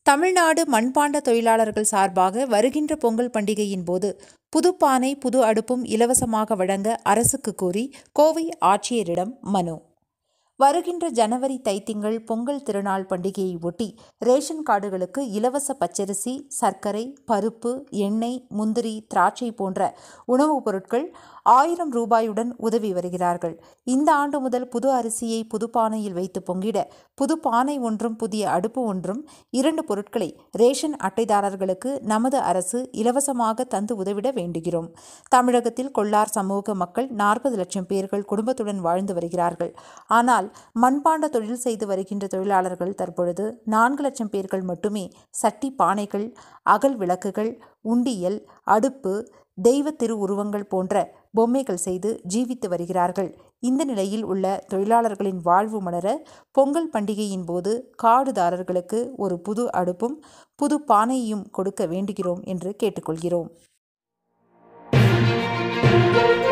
தமிழ்நாடு மண்பாண்ட தொழிலாளர்கள் சார்பாக வருகின்ற பொங்கல் பண்டிகையின் போது புதுப்பானை புது அடுப்பும் இலவசமாக வழங்க அரசுக்கு கோரி கோவை ஆட்சியரிடம் மனு வருகின்ற ஜனவரி தைத்திங்கள் பொங்கல் திருநாள் பண்டிகையை ஒட்டி ரேஷன் கார்டுகளுக்கு இலவச பச்சரிசி சர்க்கரை பருப்பு எண்ணெய் முந்திரி திராட்சை போன்ற உணவுப் பொருட்கள் ஆயிரம் ரூபாயுடன் உதவி வருகிறார்கள் இந்த ஆண்டு முதல் புது அரிசியை புது பானையில் வைத்து பொங்கிட புது பானை ஒன்றும் புதிய அடுப்பு ஒன்றும் இரண்டு பொருட்களை ரேஷன் அட்டைதாரர்களுக்கு நமது அரசு இலவசமாக தந்து உதவிட வேண்டுகிறோம் தமிழகத்தில் கொள்ளார் சமூக மக்கள் நாற்பது லட்சம் பேர்கள் குடும்பத்துடன் வாழ்ந்து வருகிறார்கள் ஆனால் மண்பாண்ட தொழில் செய்து வருகின்ற தொழிலாளர்கள் தற்பொழுது நான்கு லட்சம் பேர்கள் மட்டுமே சட்டி பானைகள் அகல் விளக்குகள் உண்டியல் அடுப்பு தெய்வ திரு உருவங்கள் போன்ற பொம்மைகள் செய்து ஜீவித்து வருகிறார்கள் இந்த நிலையில் உள்ள தொழிலாளர்களின் வாழ்வு மலர பொங்கல் பண்டிகையின் போது காடுதாரர்களுக்கு ஒரு புது அடுப்பும் புது பானையும் கொடுக்க வேண்டுகிறோம் என்று கேட்டுக்கொள்கிறோம்